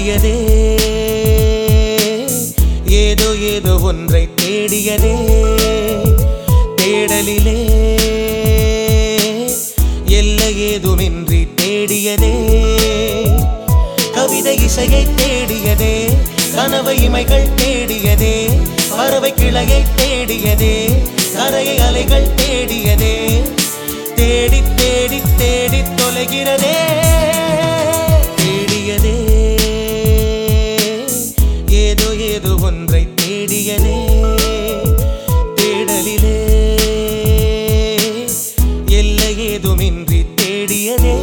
தேடியதே ஏதோ ஏதோ ஒன்றை தேடியதே தேடலிலே எல்லை ஏதுமின்றி தேடியதே கவிதை இசையை தேடியதே கனவு இமைகள் தேடியதே பறவை கிளையை தேடியதே கரையை அலைகள் தேடியதே தேடி தேடி தேடி தொலைகிறதே தேடியதே ஏதோ ஏதோ ஒன்றை தேடியதே தேடலிலே எல்லை ஏதுமின்றி தேடியதே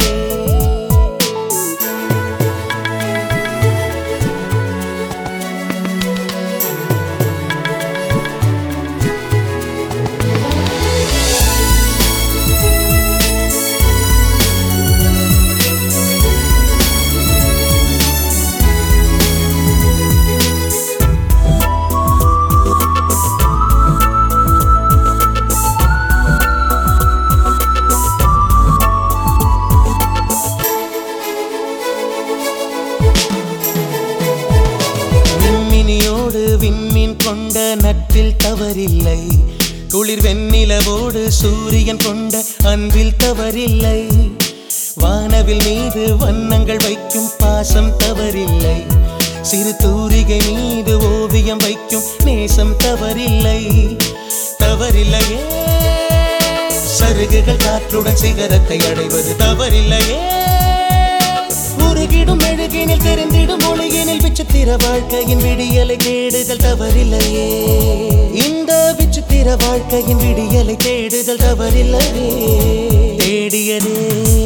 விண்மினியோடு விண்மீன் கொண்ட நட்பில் தவறில்லை குளிர் வெண்ணிலவோடு சூரியன் கொண்ட அன்பில் தவறில்லை வானவில் மீது வண்ணங்கள் வைக்கும் பாசம் தவறில்லை சிறு தூரிகை மீது ஓவியம் வைக்கும் நேசம் தவறில்லை தவறில்லையே சருகுகள் காற்றுடன் சிகரத்தை அடைவது தவறில்லையே உருகிடும் மெழுகினில் தெரிந்திடும் மொழியினில் விசித்திர வாழ்க்கையின் விடியலை தேடுதல் தவறில்லையே இந்த விசித்திர வாழ்க்கையின் விடியலை தேடுதல் தவறில்லையே தேடியதே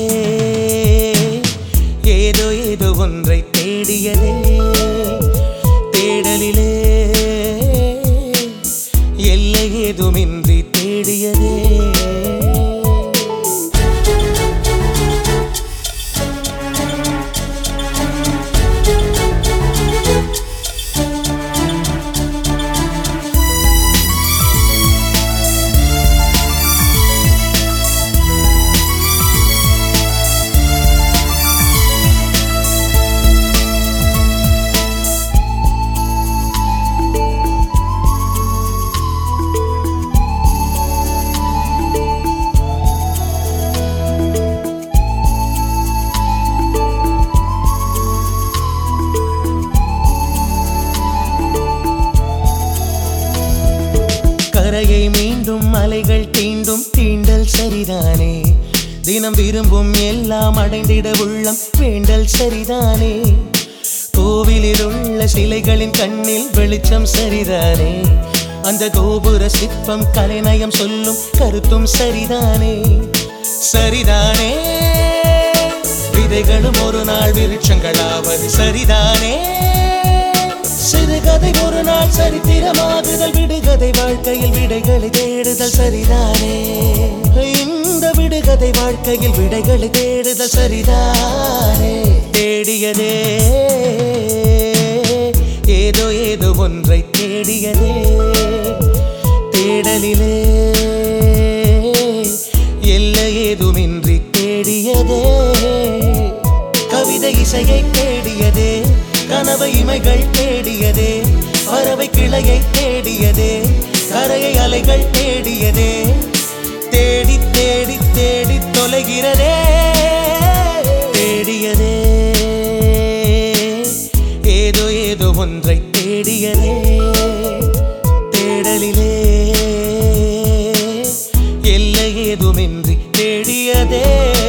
ஏதோ ஏதோ ஒன்றை தேடியதே தேடலிலே எல்லை ஏதுமின்றி தேடியதே கரையை மீண்டும் அலைகள் தீண்டும் தீண்டல் சரிதானே தினம் விரும்பும் எல்லாம் அடைந்திட உள்ளம் வேண்டல் சரிதானே கோவிலில் உள்ள சிலைகளின் கண்ணில் வெளிச்சம் சரிதானே அந்த கோபுர சிற்பம் கலைநயம் சொல்லும் கருத்தும் சரிதானே சரிதானே விதைகளும் ஒரு நாள் விருட்சங்களாவது சரிதானே சிறுகதை ஒரு நாள் சரித்திரமாகுதல் விடுகதை வாழ்க்கையில் விடைகளை தேடுதல் சரிதானே இந்த விடுகதை வாழ்க்கையில் விடைகளை தேடுதல் சரிதானே தேடியதே ஏதோ ஏதோ ஒன்றை தேடியதே தேடலிலே எல்லை ஏதுமின்றி தேடியதே கவிதை இசையை தேடியதே கனவு இமைகள் தேடியதே பறவை கிளையை தேடியதே கரையை அலைகள் தேடியதே தேடி தேடி தேடி தொலைகிறதே தேடியதே ஏதோ ஏதோ ஒன்றை தேடியதே தேடலிலே எல்லை ஏதுமின்றி தேடியதே